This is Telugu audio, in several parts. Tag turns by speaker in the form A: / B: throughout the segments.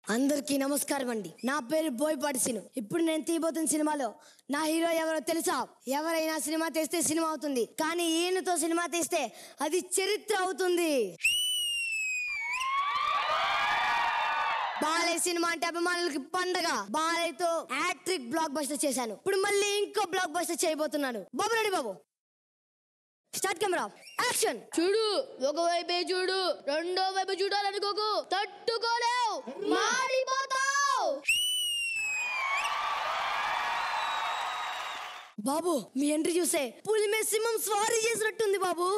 A: అందరికీ నమస్కారం అండి నా పేరు బోయపాటి సిను ఇప్పుడు నేను తీయబోతున్న సినిమాలో నా హీరో ఎవరో తెలుసా ఎవరైనా సినిమా తీస్తే సినిమా అవుతుంది కానీ ఈయనతో సినిమా తీస్తే అది చరిత్ర అవుతుంది బాలయ్య సినిమా అంటే అభిమానులకి పండగ బాలయ్యతో హ్యాట్రిక్ బ్లాక్ బస్టర్ చేశాను ఇప్పుడు మళ్ళీ ఇంకో బ్లాక్ బస్టర్ చేయబోతున్నాను బాబు రెడీ బాబు స్టార్ట్ కెమెరా యాక్షన్
B: చూడు ఒకవైపే చూడు రెండో వైపు చూడాలనుకోకు తట్టుకోలేవు మారిపోతావు
A: బాబు మీ ఎంట్రీ చూసే పులి మీద సింహం స్వారీ చేసినట్టుంది బాబు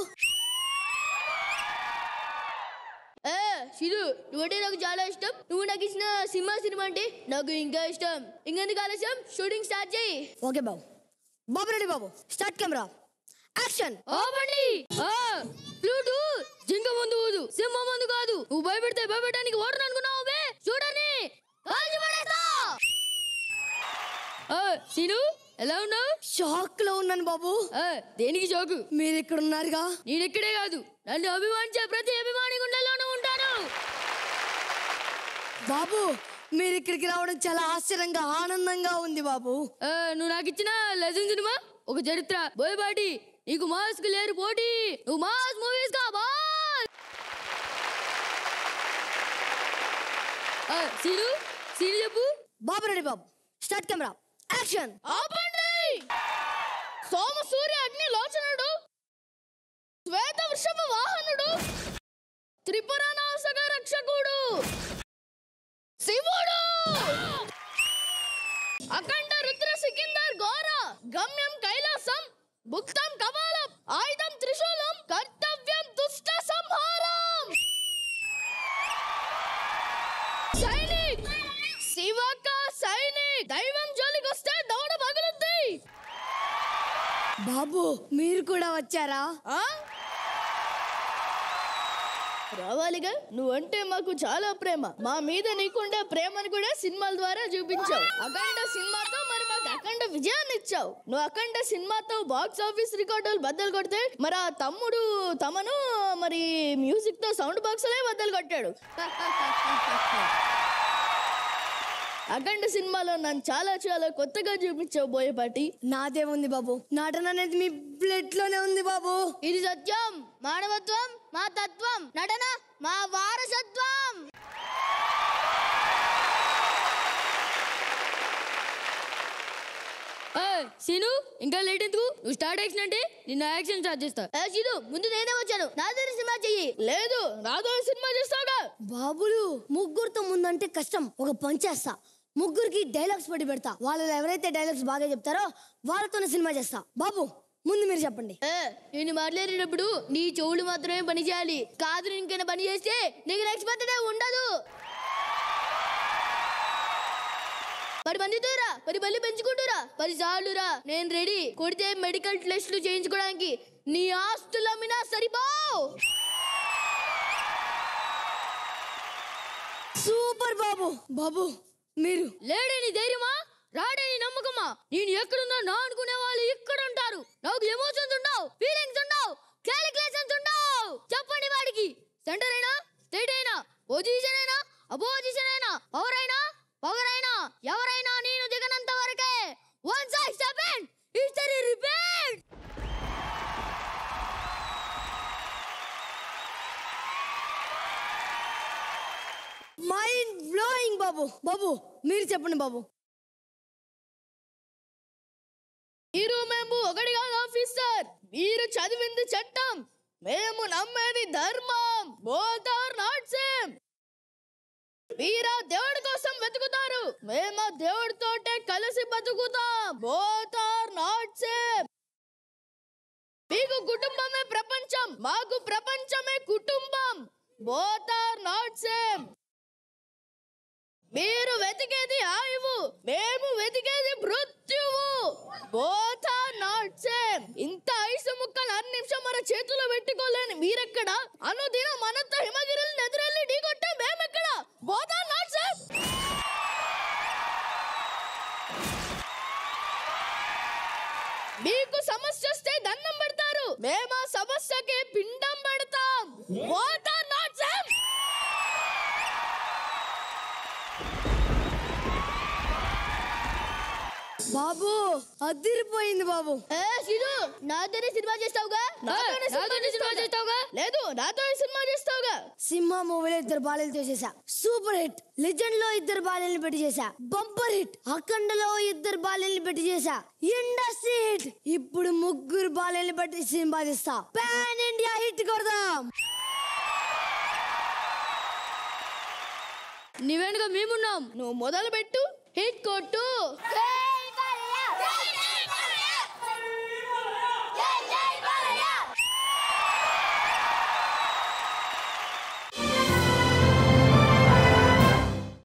B: ఏ శిరు నువ్వంటే నాకు చాలా ఇష్టం నువ్వు నాకు ఇచ్చిన సినిమా సినిమా అంటే నాకు ఇంకా ఇష్టం ఇంకెందుకు ఆలస్యం షూటింగ్ స్టార్ట్ చేయి
A: ఓకే బాబు బాబు రెడీ బాబు స్టార్ట్ కెమెరా యాక్షన్
B: ఓపండి ఫ్లూటు జింక ముందు ఊదు సింహం ముందు కాదు నువ్వు భయపెడితే భయపెట్టడానికి ఓడను అనుకున్నావు బే చూడని కాల్చి పడేస్తా ఆ, శీను ఎలా ఉన్నావు
A: షాక్ లో ఉన్నాను బాబు
B: ఆ, దేనికి జోకు
A: మీరు ఇక్కడ ఉన్నారుగా
B: నేను ఇక్కడే కాదు నన్ను అభిమానించే ప్రతి అభిమాని గుండెల్లోనూ ఉంటాను
A: బాబు మీరు ఇక్కడికి రావడం చాలా ఆశ్చర్యంగా ఆనందంగా ఉంది బాబు
B: ఆ, నువ్వు నాకు ఇచ్చిన లెజన్ సినిమా ఒక చరిత్ర బోయబాటి నీకు మాస్క్ లేరు పోటీ నువ్వు మాస్ మూవీస్ కా బాస్ ఆ, సీను సీను చెప్పు
A: బాబు రెడీ బాబు స్టార్ట్ కెమెరా యాక్షన్
B: ఆపండి సోమ సూర్య అగ్ని లోచనుడు శ్వేత వృషభ వాహనుడు త్రిపురనాశక రక్షకుడు శివుడు అఖండ రుద్ర సికిందర్ ఘోర గమ్యం కైలాసం భుక్తం కపాలం ఆయుధం త్రిశూలం కర్తవ్యం దుష్ట సంహారం సైనిక్ శివక సైనిక్ దైవం జోలికొస్తే దౌడ పగులుద్ది
A: బాబు మీరు కూడా వచ్చారా
B: ఆ? రావాలిగా నువ్వంటే మాకు చాలా ప్రేమ మా మీద నీకుండే ప్రేమను కూడా సినిమాల ద్వారా చూపించావు అఖండ సినిమాతో మరి మాకు అఖండ విజయాన్ని ఇచ్చావు నువ్వు అఖండ సినిమాతో బాక్స్ ఆఫీస్ రికార్డులు బద్దలు కొడితే మరి ఆ తమ్ముడు తమను మరి మ్యూజిక్ తో సౌండ్ బాక్సులే బద్దలు కొట్టాడు అఖండ సినిమాలో నన్ను చాలా చాలా కొత్తగా చూపించావు బోయపాటి
A: నాదే ఉంది బాబు నటన అనేది మీ బ్లడ్ లోనే ఉంది బాబు
B: ఇది సత్యం మానవత్వం మా తత్వం నటన మా వారసత్వం సీను ఇంకా లేట్ ఎందుకు నువ్వు స్టార్ట్ యాక్షన్ అంటే నిన్న యాక్షన్ స్టార్ట్ చేస్తా సీను ముందు నేనే వచ్చాను నాతో సినిమా చెయ్యి లేదు నాతో సినిమా చేస్తావుగా
A: బాబులు ముగ్గురుతో ముందంటే కష్టం ఒక పని చేస్తా ముగ్గురికి డైలాగ్స్ పడి పెడతా వాళ్ళు ఎవరైతే డైలాగ్స్ బాగా చెప్తారో వాళ్ళతోనే సినిమా చేస్తా బాబు ముందు మీరు చెప్పండి
B: ఏ, నేను మాట్లాడేటప్పుడు నీ చెవులు మాత్రమే పని చేయాలి కాదు నేను ఇంకైనా పని చేస్తే నీకు నెక్స్ట్ బర్త్డే ఉండదు పది మందితో రా పది బల్లి పెంచుకుంటురా పది సార్లు రా నేను రెడీ కొడితే మెడికల్ టెస్ట్లు చేయించుకోవడానికి నీ ఆస్తులు అమ్మినా సరిపోవు
A: సూపర్ బాబు బాబు మీరు
B: లేడని ధైర్యమా రాడని నమ్మకమా నేను ఎక్కడున్నా నా అనుకునే వాళ్ళు ఇక్కడ ఉంటారు నాకు ఎమోషన్స్ ఉండవు ఫీలింగ్స్ ఉండవు క్యాలిక్యులేషన్స్ ఉండవు చెప్పండి వాడికి సెంటర్ అయినా స్టేట్ అయినా పొజిషన్ అయినా అపోజిషన్ అయినా పవర్ అయినా పవర్ అయినా ఎవరైనా నేను దిగనంత వరకే once I step in history repeat
A: mind blowing బాబు బాబు మీరు చెప్పండి బాబు
B: మీరు మేము ఒకటి కాదు ఆఫీసర్ మీరు చదివింది చట్టం మేము నమ్మేది ధర్మం బోత్ ఆర్ నాట్ సేమ్ మీరా దేవుడి కోసం వెతుకుతారు మేము దేవుడితోటే కలిసి బతుకుతాం బోత్ ఆర్ నాట్ సేమ్ మీకు కుటుంబమే ప్రపంచం మాకు ప్రపంచమే కుటుంబం బోత్ ఆర్ నాట్ సేమ్ మీరు వెతికేది ఆయువు మేము వెతికేది మృత్యువు బోత్ ఆర్ నాట్ సేమ్ ఇంత ఐసు ముక్కలు అన్ని నిమిషం మన చేతిలో పెట్టుకోలేని మీరెక్కడ అనుదినం మనంత హిమగిరిని ఎదురెళ్ళి ఢీకొట్టే మేమెక్కడ బోత్ ఆర్ నాట్ సేమ్ మీకు సమస్య వస్తే దండం పెడతారు మేము ఆ సమస్యకి పిండం పెడతాం బోత్ ఆర్ నాట్ సేమ్
A: బాబు అదిరిపోయింది బాబు
B: ఏ సిరు నాతోనే సినిమా చేస్తావుగా నాతోనే సినిమా చేస్తావుగా లేదు నాతోనే సినిమా చేస్తావుగా
A: సింహ మూవీలో ఇద్దరు బాలలతో చేశా సూపర్ హిట్ లెజెండ్ లో ఇద్దరు బాలల్ని పెట్టి చేశా బంపర్ హిట్ అఖండలో ఇద్దరు బాలల్ని పెట్టి చేశా ఇండస్ట్రీ హిట్ ఇప్పుడు ముగ్గురు బాలల్ని పెట్టి సినిమా తీస్తా పాన్ ఇండియా హిట్ కొడదాం
B: నీ వెనుక మేమున్నాం నువ్వు మొదలు పెట్టు హిట్ కొట్టు